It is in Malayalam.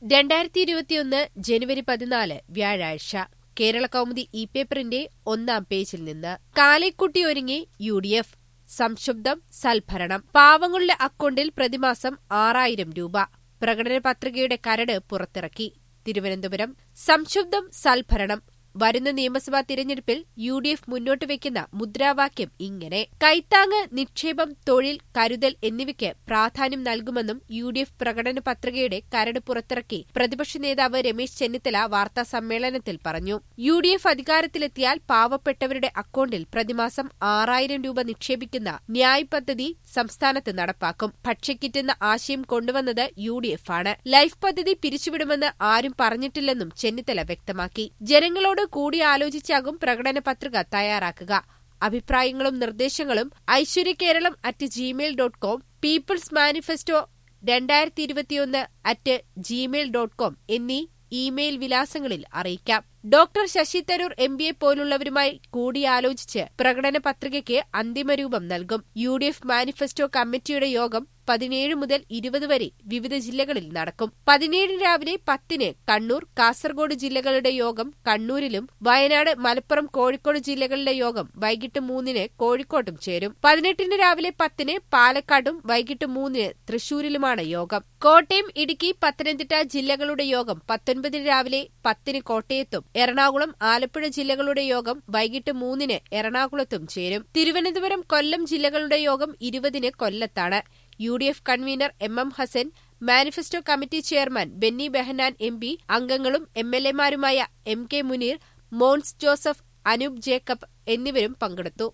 രണ്ടായിരത്തി ഇരുപത്തിയൊന്ന് ജനുവരി പതിനാല് വ്യാഴാഴ്ച കേരള കൗമുദി ഇ പേപ്പറിന്റെ ഒന്നാം പേജിൽ നിന്ന് കാലേക്കുട്ടി ഒരുങ്ങി യു ഡി എഫ് സംശുബ്ദം സൽഭരണം പാവങ്ങളുടെ അക്കൗണ്ടിൽ പ്രതിമാസം ആറായിരം രൂപ പ്രകടന പത്രികയുടെ കരട് പുറത്തിറക്കി തിരുവനന്തപുരം സംശുബ്ദം സൽഭരണം വരുന്ന നിയമസഭാ തിരഞ്ഞെടുപ്പിൽ യു ഡി എഫ് മുന്നോട്ട് വയ്ക്കുന്ന മുദ്രാവാക്യം ഇങ്ങനെ കൈത്താങ്ങ് നിക്ഷേപം തൊഴിൽ കരുതൽ എന്നിവയ്ക്ക് പ്രാധാന്യം നൽകുമെന്നും യു ഡി എഫ് പ്രകടന പത്രികയുടെ കരട് പുറത്തിറക്കി പ്രതിപക്ഷ നേതാവ് രമേശ് ചെന്നിത്തല വാർത്താ സമ്മേളനത്തിൽ പറഞ്ഞു യു ഡി എഫ് അധികാരത്തിലെത്തിയാൽ പാവപ്പെട്ടവരുടെ അക്കൗണ്ടിൽ പ്രതിമാസം ആറായിരം രൂപ നിക്ഷേപിക്കുന്ന ന്യായ് പദ്ധതി സംസ്ഥാനത്ത് നടപ്പാക്കും ഭക്ഷ്യക്കിറ്റ് ആശയം കൊണ്ടുവന്നത് യു ഡി എഫ് ആണ് ലൈഫ് പദ്ധതി പിരിച്ചുവിടുമെന്ന് ആരും പറഞ്ഞിട്ടില്ലെന്നും ചെന്നിത്തല വ്യക്തമാക്കി ജനങ്ങളോട് കൂടിയാലോചിച്ചാകും പ്രകടന പത്രിക തയ്യാറാക്കുക അഭിപ്രായങ്ങളും നിർദ്ദേശങ്ങളും Aishwarya Keralam at Gmail dot com peoples manifesto രണ്ടായിരത്തി ഇരുപത്തിയൊന്ന് അറ്റ് ജിമെയിൽ ഡോട്ട് കോം എന്നീ ഇമെയിൽ വിലാസങ്ങളിൽ അറിയിക്കാം ഡോക്ടർ ശശി തരൂർ എം പിയെ പോലുള്ളവരുമായി കൂടിയാലോചിച്ച് പ്രകടന പത്രികയ്ക്ക് അന്തിമരൂപം നൽകും യു ഡി എഫ് മാനിഫെസ്റ്റോ കമ്മിറ്റിയുടെ യോഗം പതിനേഴ് മുതൽ ഇരുപത് വരെ വിവിധ ജില്ലകളിൽ നടക്കും പതിനേഴിന് രാവിലെ പത്തിന് കണ്ണൂർ കാസർഗോഡ് ജില്ലകളുടെ യോഗം കണ്ണൂരിലും വയനാട് മലപ്പുറം കോഴിക്കോട് ജില്ലകളിലെ യോഗം വൈകിട്ട് മൂന്നിന് കോഴിക്കോട്ടും ചേരും പതിനെട്ടിന് രാവിലെ പത്തിന് പാലക്കാടും വൈകിട്ട് മൂന്നിന് തൃശൂരിലുമാണ് യോഗം കോട്ടയം ഇടുക്കി പത്തനംതിട്ട ജില്ലകളുടെ യോഗം പത്തൊൻപതിന് രാവിലെ പത്തിന് കോട്ടയത്തും എറണാകുളം ആലപ്പുഴ ജില്ലകളുടെ യോഗം വൈകിട്ട് മൂന്നിന് എറണാകുളത്തും ചേരും തിരുവനന്തപുരം കൊല്ലം ജില്ലകളുടെ യോഗം ഇരുപതിന് കൊല്ലത്താണ് U D F convener M M Hassan manifesto committee chairman Benny Behanan M P അംഗങ്ങളും എം എൽ എമാരുമായ എം കെ മുനീർ മോൻസ് ജോസഫ് അനൂപ് ജേക്കബ് എന്നിവരും പങ്കെടുത്തു